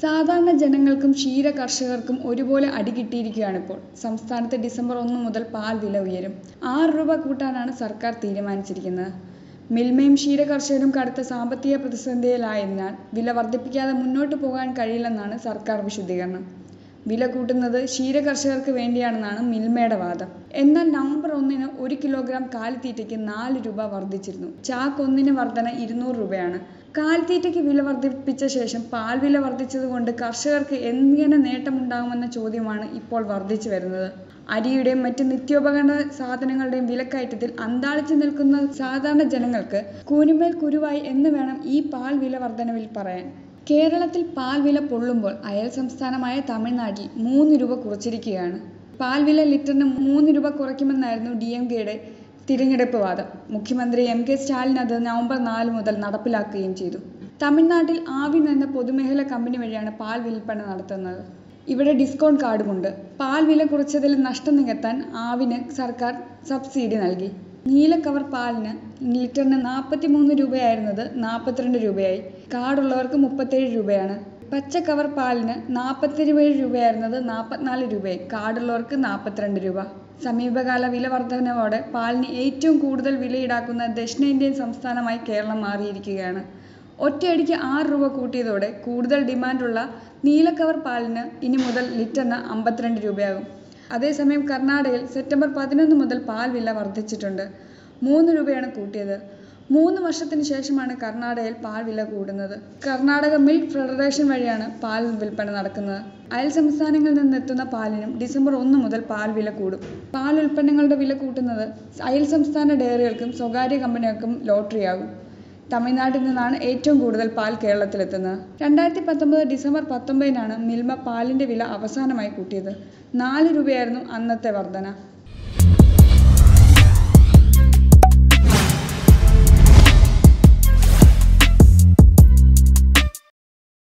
സാധാരണ ജനങ്ങൾക്കും ക്ഷീര കർഷകർക്കും ഒരുപോലെ അടി കിട്ടിയിരിക്കുകയാണിപ്പോൾ സംസ്ഥാനത്ത് ഡിസംബർ ഒന്ന് മുതൽ പാൽ വില ഉയരും ആറ് രൂപ കൂട്ടാനാണ് സർക്കാർ തീരുമാനിച്ചിരിക്കുന്നത് മിൽമയും ക്ഷീര കർഷകരും കടുത്ത സാമ്പത്തിക പ്രതിസന്ധിയിലായതിനാൽ വില വർദ്ധിപ്പിക്കാതെ മുന്നോട്ട് പോകാൻ കഴിയില്ലെന്നാണ് സർക്കാർ വിശദീകരണം വില കൂട്ടുന്നത് ക്ഷീര കർഷകർക്ക് വേണ്ടിയാണെന്നാണ് മിൽമയുടെ വാദം എന്നാൽ നവംബർ ഒന്നിന് ഒരു കിലോഗ്രാം കാലിത്തീറ്റയ്ക്ക് നാല് രൂപ വർദ്ധിച്ചിരുന്നു ചാക്ക് ഒന്നിന് വർധന ഇരുന്നൂറ് രൂപയാണ് കാലിത്തീറ്റയ്ക്ക് വില വർദ്ധിപ്പിച്ച ശേഷം പാൽ വില വർദ്ധിച്ചതുകൊണ്ട് കർഷകർക്ക് എങ്ങനെ നേട്ടമുണ്ടാകുമെന്ന ചോദ്യമാണ് ഇപ്പോൾ വർദ്ധിച്ചു വരുന്നത് അരിയുടെയും മറ്റ് നിത്യോപകരണ സാധനങ്ങളുടെയും വിലക്കയറ്റത്തിൽ അന്താളിച്ചു നിൽക്കുന്ന സാധാരണ ജനങ്ങൾക്ക് കൂനുമേൽ കുരുവായി എന്ന് വേണം ഈ പാൽ വില വർധനവിൽ പറയാൻ കേരളത്തിൽ പാൽ വില പൊള്ളുമ്പോൾ അയൽ സംസ്ഥാനമായ തമിഴ്നാട്ടിൽ മൂന്ന് രൂപ കുറച്ചിരിക്കുകയാണ് പാൽ വില ലിറ്ററിന് മൂന്ന് രൂപ കുറയ്ക്കുമെന്നായിരുന്നു ഡി എം കെയുടെ തിരഞ്ഞെടുപ്പ് വാദം മുഖ്യമന്ത്രി എം കെ സ്റ്റാലിൻ അത് നവംബർ നാല് മുതൽ നടപ്പിലാക്കുകയും ചെയ്തു തമിഴ്നാട്ടിൽ ആവിൻ എന്ന പൊതുമേഖലാ കമ്പനി വഴിയാണ് പാൽ വിൽപ്പന നടത്തുന്നത് ഇവിടെ ഡിസ്കൗണ്ട് കാർഡുമുണ്ട് പാൽ വില കുറച്ചതിൽ നഷ്ടം നികത്താൻ ആവിന് സർക്കാർ സബ്സിഡി നൽകി നീല കവർ പാലിന് ലിറ്ററിന് നാൽപ്പത്തി മൂന്ന് രൂപയായിരുന്നത് നാൽപ്പത്തിരണ്ട് രൂപയായി കാർഡുള്ളവർക്ക് മുപ്പത്തേഴ് രൂപയാണ് പച്ച കവർ പാലിന് നാൽപ്പത്തിരുപേഴ് രൂപയായിരുന്നത് നാൽപ്പത്തിനാല് രൂപയായി കാർഡുള്ളവർക്ക് നാൽപ്പത്തിരണ്ട് രൂപ സമീപകാല വില വർധനവോടെ പാലിന് ഏറ്റവും കൂടുതൽ വില ഈടാക്കുന്ന ദക്ഷിണേന്ത്യൻ സംസ്ഥാനമായി കേരളം മാറിയിരിക്കുകയാണ് ഒറ്റയടിക്ക് ആറ് രൂപ കൂട്ടിയതോടെ കൂടുതൽ ഡിമാൻഡുള്ള നീലക്കവർ പാലിന് ഇനി മുതൽ ലിറ്ററിന് അമ്പത്തിരണ്ട് രൂപയാകും അതേസമയം കർണാടകയിൽ സെപ്റ്റംബർ പതിനൊന്ന് മുതൽ പാൽ വില വർദ്ധിച്ചിട്ടുണ്ട് മൂന്ന് രൂപയാണ് കൂട്ടിയത് മൂന്ന് വർഷത്തിന് ശേഷമാണ് കർണാടകയിൽ പാൽ വില കൂടുന്നത് കർണാടക മിൽക്ക് ഫെഡറേഷൻ വഴിയാണ് പാൽ വിൽപ്പന നടക്കുന്നത് അയൽ സംസ്ഥാനങ്ങളിൽ നിന്നെത്തുന്ന പാലിനും ഡിസംബർ ഒന്ന് മുതൽ പാൽ വില കൂടും പാൽ ഉൽപ്പന്നങ്ങളുടെ വില കൂട്ടുന്നത് അയൽ സംസ്ഥാന ഡയറികൾക്കും സ്വകാര്യ കമ്പനികൾക്കും ലോട്ടറിയാകും തമിഴ്നാട്ടിൽ നിന്നാണ് ഏറ്റവും കൂടുതൽ പാൽ കേരളത്തിലെത്തുന്നത് രണ്ടായിരത്തി പത്തൊമ്പത് ഡിസംബർ പത്തൊമ്പതിനാണ് മിൽമ പാലിൻ്റെ വില അവസാനമായി കൂട്ടിയത് നാല് രൂപയായിരുന്നു അന്നത്തെ വർധന